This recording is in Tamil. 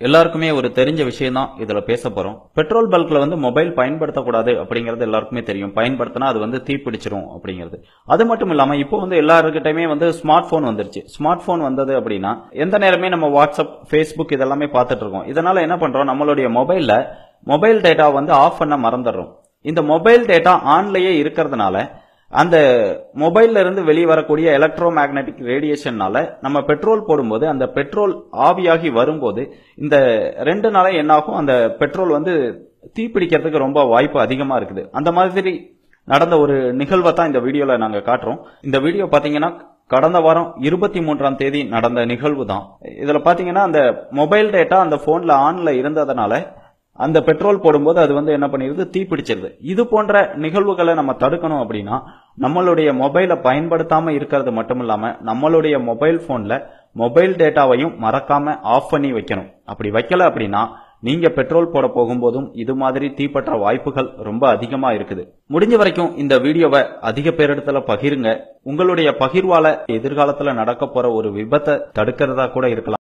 எல்லாருக்குமே ஒரு தெரிஞ்ச விஷயம் தான் இதுல பேச போறோம் பெட்ரோல் பல்க்ல வந்து மொபைல் பயன்படுத்தக்கூடாது அப்படிங்கிறது எல்லாருக்குமே தெரியும் பயன்படுத்தினா அது வந்து தீப்பிடிச்சிரும் அப்படிங்கிறது அது மட்டும் இல்லாம இப்போ வந்து எல்லாருக்கிட்டயுமே வந்து ஸ்மார்ட் போன் வந்துருச்சு ஸ்மார்ட் போன் வந்தது அப்படின்னா எந்த நேரமே நம்ம வாட்ஸ்அப் ஃபேஸ்புக் இதெல்லாமே பார்த்துட்டு இருக்கோம் இதனால என்ன பண்றோம் நம்மளுடைய மொபைல்ல மொபைல் டேட்டா வந்து ஆஃப் பண்ண மறந்துடுறோம் இந்த மொபைல் டேட்டா ஆன்லயே இருக்கிறதுனால அந்த மொபைல்ல இருந்து வெளியே வரக்கூடிய எலக்ட்ரோ மேக்னெட்டிக் ரேடியேஷன்னால நம்ம பெட்ரோல் போடும்போது அந்த பெட்ரோல் ஆவியாகி வரும்போது இந்த ரெண்டு நாள என்னாகும் அந்த பெட்ரோல் வந்து தீப்பிடிக்கிறதுக்கு ரொம்ப வாய்ப்பு அதிகமா இருக்குது அந்த மாதிரி நடந்த ஒரு நிகழ்வை தான் இந்த வீடியோல நாங்க காட்டுறோம் இந்த வீடியோ பாத்தீங்கன்னா கடந்த வாரம் இருபத்தி மூன்றாம் தேதி நடந்த நிகழ்வு தான் இதுல பாத்தீங்கன்னா அந்த மொபைல் டேட்டா அந்த போன்ல ஆன்ல இருந்ததுனால அந்த பெட்ரோல் போடும்போது அது வந்து என்ன பண்ணிருது தீப்பிடிச்சிருது இது போன்ற நிகழ்வுகளை நம்ம தடுக்கணும் அப்படின்னா நம்மளுடைய மொபைலை பயன்படுத்தாம இருக்கிறது மட்டும் இல்லாம நம்மளுடைய மொபைல் போன்ல மொபைல் டேட்டாவையும் மறக்காம ஆஃப் பண்ணி வைக்கணும் அப்படி வைக்கல அப்படின்னா நீங்க பெட்ரோல் போட போகும்போதும் இது மாதிரி தீப்பற்ற வாய்ப்புகள் ரொம்ப அதிகமா இருக்குது முடிஞ்ச வரைக்கும் இந்த வீடியோவை அதிக பேரிடத்துல பகிருங்க உங்களுடைய பகிர்வால எதிர்காலத்துல நடக்க போற ஒரு விபத்தை தடுக்கிறதா கூட இருக்கலாம்